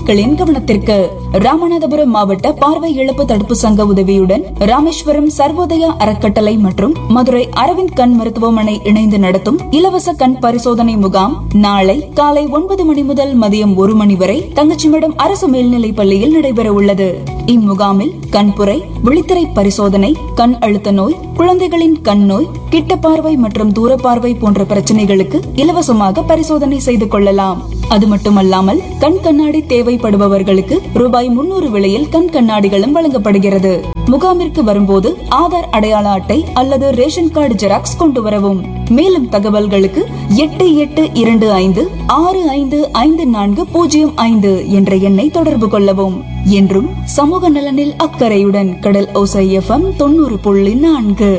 மக்களின் கவனத்திற்கு ராமநாதபுரம் மாவட்ட பார்வை இழப்பு தடுப்பு சங்க உதவியுடன் ராமேஸ்வரம் சர்வோதயா அறக்கட்டளை மற்றும் மதுரை அரவிந்த் கண் மருத்துவமனை இணைந்து நடத்தும் இலவச கண் பரிசோதனை முகாம் நாளை காலை ஒன்பது மணி முதல் மதியம் ஒரு மணி வரை தங்கச்சிமடம் அரசு மேல்நிலைப் பள்ளியில் நடைபெற உள்ளது இம்முகாமில் கண்புரை விழித்திரை பரிசோதனை கண் அழுத்த நோய் குழந்தைகளின் கண் நோய் கிட்ட பார்வை மற்றும் தூர பார்வை போன்ற பிரச்சனைகளுக்கு இலவசமாக பரிசோதனை செய்து கொள்ளலாம் அது மட்டுமல்லாமல் கண் கண்ணாடி தேவைப்படுபவர்களுக்கு ரூபாய் முன்னூறு விலையில் கண் கண்ணாடிகளும் வழங்கப்படுகிறது முகாமிற்கு வரும்போது ஆதார் அடையாள அட்டை அல்லது ரேஷன் கார்டு ஜெராக்ஸ் கொண்டு வரவும் மேலும் தகவல்களுக்கு எட்டு எட்டு இரண்டு ஐந்து ஆறு ஐந்து ஐந்து நான்கு பூஜ்ஜியம் ஐந்து என்ற எண்ணை தொடர்பு கொள்ளவும் என்றும் சமூக நலனில் அக்கறையுடன் கடல் ஓசை எஃப்எம் தொண்ணூறு புள்ளி நான்கு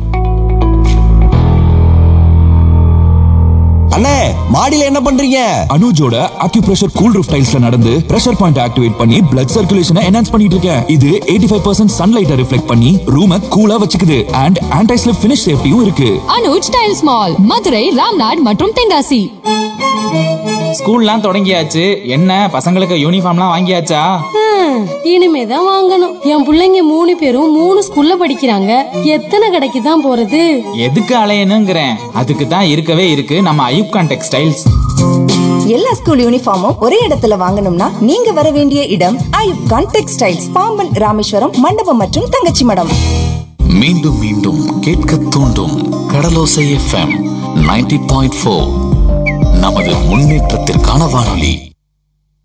அண்ணே மாடியில என்ன பண்றீங்க அனுஜோட அக்யூப்ரெஷர் கூல் ரூஃப் டைல்ஸ்ல நடந்து பிரஷர் பாயிண்ட் ஆக்டிவேட் பண்ணி பிளட் சர்க்குலேஷனை என்ஹான்ஸ் பண்ணிட்டு இருக்கேன் இது 85% ஃபைவ் பர்சன்ட் சன்லைட்டை ரிஃப்ளெக்ட் பண்ணி ரூமை கூலா வச்சுக்குது அண்ட் ஆன்டி ஸ்லிப் ஃபினிஷ் சேஃப்டியும் இருக்கு அனுஜ் டைல்ஸ் மால் மதுரை ராம்நாட் மற்றும் தென்காசி ஸ்கூல்லாம் தொடங்கியாச்சு என்ன பசங்களுக்கு யூனிஃபார்ம்லாம் வாங்கியாச்சா இனிமே தான் வாங்கணும் என் பிள்ளைங்க மூணு பேரும் மூணு ஸ்கூல்ல படிக்கிறாங்க எத்தனை கடைக்கு தான் போறது எதுக்கு அலையணுங்கிறேன் அதுக்கு தான் இருக்கவே இருக்கு நம்ம ஐயூப்கான் டெக்ஸ்டைல்ஸ் எல்லா ஸ்கூல் யூனிஃபார்மும் ஒரே இடத்துல வாங்கணும்னா நீங்க வர வேண்டிய இடம் ஐயூப் கான் டெக்ஸ்டைல்ஸ் பாம்பன் ராமேஸ்வரம் மண்டபம் மற்றும் தங்கச்சி மடம் மீண்டும் மீண்டும் கேட்க தூண்டும் Kadalosai FM ninety point four நமது முன்னேற்றத்திற்கான வானொலி